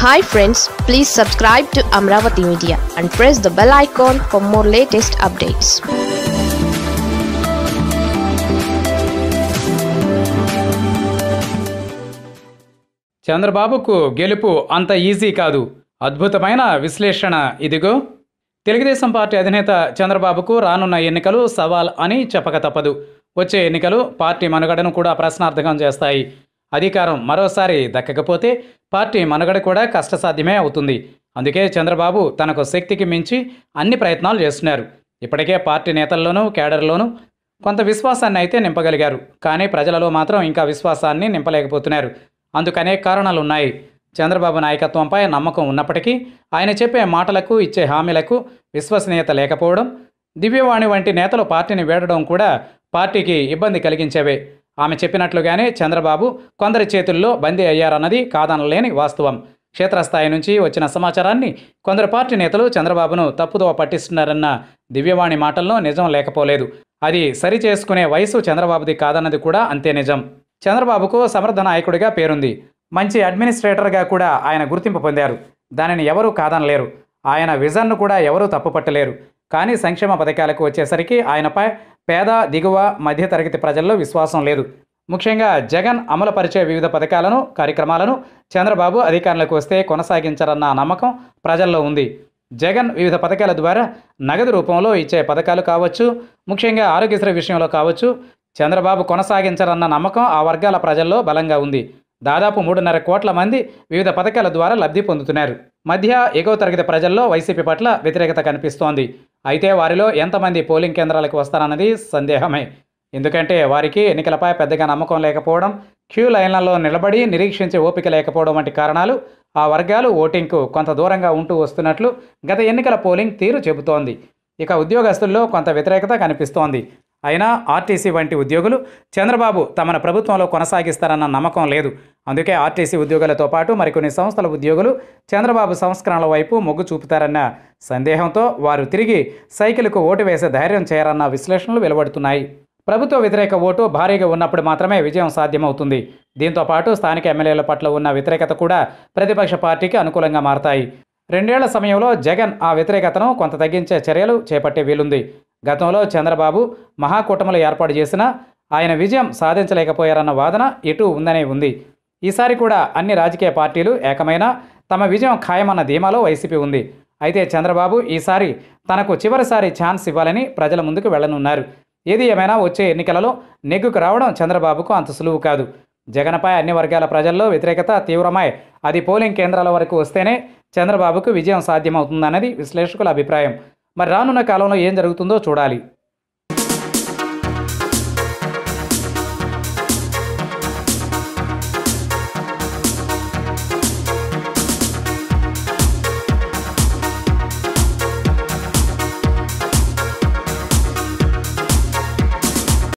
hi friends please subscribe to Amaravati media and press the bell icon for more latest updates చంద్రబాబుకు గెలుపు అంత easy కాదు అద్భుతమైన విశ్లేషణ ఇదిగో తెలుగుదేశం పార్టీ అధినేత చంద్రబాబుకు రానున్న ఎన్నికలు సవాల్ అని చెప్పక తప్పదు వచ్చే ఎన్నికలు పార్టీ మనుగడను కూడా ప్రశ్నార్థకం చేస్తాయి అధికారం మరోసారి దక్కకపోతే పార్టీ మనుగడ కూడా కష్టసాధ్యమే అవుతుంది అందుకే చంద్రబాబు తనకు శక్తికి మించి అన్ని ప్రయత్నాలు చేస్తున్నారు ఇప్పటికే పార్టీ నేతల్లోనూ కేడర్లోనూ కొంత విశ్వాసాన్ని అయితే నింపగలిగారు కానీ ప్రజలలో మాత్రం ఇంకా విశ్వాసాన్ని నింపలేకపోతున్నారు అందుకనే కారణాలు ఉన్నాయి చంద్రబాబు నాయకత్వంపై నమ్మకం ఉన్నప్పటికీ ఆయన చెప్పే మాటలకు ఇచ్చే హామీలకు విశ్వసనీయత లేకపోవడం దివ్యవాణి వంటి నేతలు పార్టీని వేడడం కూడా పార్టీకి ఇబ్బంది కలిగించేవే ఆమె చెప్పినట్లుగానే చంద్రబాబు కొందరి చేతుల్లో బందీ అయ్యారన్నది కాదనలేని వాస్తవం క్షేత్రస్థాయి నుంచి వచ్చిన సమాచారాన్ని కొందరు పార్టీ నేతలు చంద్రబాబును తప్పుదోవ పట్టిస్తున్నారన్న దివ్యవాణి మాటల్లో నిజం లేకపోలేదు అది సరి చేసుకునే వయసు చంద్రబాబుది కాదన్నది కూడా అంతే నిజం చంద్రబాబుకు సమర్థ నాయకుడిగా పేరుంది మంచి అడ్మినిస్ట్రేటర్గా కూడా ఆయన గుర్తింపు పొందారు దానిని ఎవరూ కాదనలేరు ఆయన విజన్ను కూడా ఎవరూ తప్పుపట్టలేరు కానీ సంక్షేమ పథకాలకు వచ్చేసరికి ఆయనపై పేద దిగువ మధ్యతరగతి ప్రజల్లో విశ్వాసం లేదు ముఖ్యంగా జగన్ అమలుపరిచే వివిధ పథకాలను కార్యక్రమాలను చంద్రబాబు అధికారంలోకి వస్తే కొనసాగించరన్న నమ్మకం ప్రజల్లో ఉంది జగన్ వివిధ పథకాల ద్వారా నగదు రూపంలో ఇచ్చే పథకాలు కావచ్చు ముఖ్యంగా ఆరోగ్యశ్రీ విషయంలో కావచ్చు చంద్రబాబు కొనసాగించరన్న నమ్మకం ఆ వర్గాల ప్రజల్లో బలంగా ఉంది దాదాపు మూడున్నర కోట్ల మంది వివిధ పథకాల ద్వారా లబ్ధి పొందుతున్నారు మధ్య ఎగువ తరగతి ప్రజల్లో వైసీపీ పట్ల వ్యతిరేకత కనిపిస్తోంది అయితే వారిలో ఎంతమంది పోలింగ్ కేంద్రాలకు వస్తారన్నది సందేహమే ఎందుకంటే వారికి ఎన్నికలపై పెద్దగా నమ్మకం లేకపోవడం క్యూ లైన్లలో నిలబడి నిరీక్షించే ఓపిక లేకపోవడం వంటి కారణాలు ఆ వర్గాలు ఓటింగ్కు కొంత దూరంగా ఉంటూ వస్తున్నట్లు గత ఎన్నికల పోలింగ్ తీరు చెబుతోంది ఇక ఉద్యోగస్తుల్లో కొంత వ్యతిరేకత కనిపిస్తోంది అయినా ఆర్టీసీ వంటి ఉద్యోగులు చంద్రబాబు తమను ప్రభుత్వంలో కొనసాగిస్తారన్న నమ్మకం లేదు అందుకే ఆర్టీసీ ఉద్యోగులతో పాటు మరికొన్ని సంస్థల ఉద్యోగులు చంద్రబాబు సంస్కరణల వైపు మొగ్గు చూపుతారన్న సందేహంతో వారు తిరిగి సైకిల్కు ఓటు వేసే ధైర్యం చేయరన్న విశ్లేషణలు వెలువడుతున్నాయి ప్రభుత్వ వ్యతిరేక ఓటు భారీగా ఉన్నప్పుడు మాత్రమే విజయం సాధ్యమవుతుంది దీంతో పాటు స్థానిక ఎమ్మెల్యేల పట్ల ఉన్న వ్యతిరేకత కూడా ప్రతిపక్ష పార్టీకి అనుకూలంగా మారతాయి రెండేళ్ల సమయంలో జగన్ ఆ వ్యతిరేకతను కొంత తగ్గించే చర్యలు చేపట్టే వీలుంది గతంలో చంద్రబాబు మహాకూటములు ఏర్పాటు చేసినా ఆయన విజయం సాధించలేకపోయారన్న వాదన ఇటు ఉందనే ఉంది ఈసారి కూడా అన్ని రాజకీయ పార్టీలు ఏకమైన తమ విజయం ఖాయమన్న ధీమాలో వైసీపీ ఉంది అయితే చంద్రబాబు ఈసారి తనకు చివరిసారి ఛాన్స్ ఇవ్వాలని ప్రజల ముందుకు వెళ్లనున్నారు ఏది ఏమైనా వచ్చే ఎన్నికలలో నెగ్గుకు రావడం చంద్రబాబుకు అంత సులువు కాదు జగన్పై అన్ని వర్గాల ప్రజల్లో వ్యతిరేకత తీవ్రమై అది పోలింగ్ కేంద్రాల వరకు వస్తేనే చంద్రబాబుకు విజయం సాధ్యమవుతుందన్నది విశ్లేషకుల అభిప్రాయం మరి రానున్న కాలంలో ఏం జరుగుతుందో చూడాలి